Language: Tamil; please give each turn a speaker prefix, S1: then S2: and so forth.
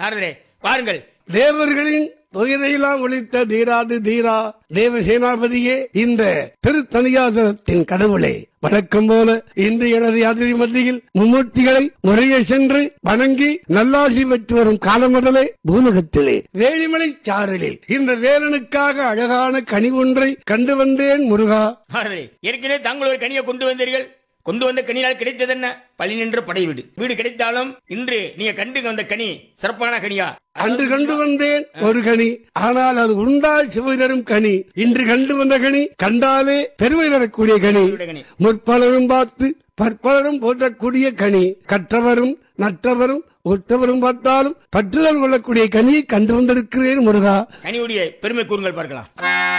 S1: நாரதரே பாருங்கள்
S2: தேவர்களின் துயரையெல்லாம் ஒழித்த தீராது தீரா தேவ சேனாபதியே இந்த திருத்தனியாதத்தின் கடவுளே வழக்கம் போல இன்று எனது யாத்திரை மத்தியில் மும்மூர்த்திகளை முறையே சென்று வணங்கி நல்லாசி பெற்று வரும் காலம் முதலே பூலகத்திலே வேலிமலை சாரலில் இந்த வேலனுக்காக அழகான கனி ஒன்றை கண்டு வந்தேன் முருகா
S1: நாரதரே ஏற்கனவே தாங்கள் ஒரு கனியை கொண்டு வந்தீர்கள் கொண்டு வந்த கனியால் கிடைத்தது என்ன பழி நின்ற படை வீடு வீடு கிடைத்தாலும் இன்று நீங்க கண்டு வந்த கனி சிறப்பான கனியா
S2: அன்று கண்டு வந்தேன் ஒரு கனி ஆனால் அது உண்டால் சுவை தரும் கனி இன்று கண்டு வந்த கனி கண்டாலே பெருமை தரக்கூடிய கனி
S1: கனி
S2: முற்பலரும் பார்த்து பற்பலரும் போற்றக்கூடிய கனி கற்றவரும் நற்றவரும் ஒற்றவரும் பார்த்தாலும் பற்றுதல் கொள்ளக்கூடிய கனியை கண்டு வந்திருக்கிறேன் முருகா
S1: கனியுடைய பெருமை கூறுங்கள் பார்க்கலாம்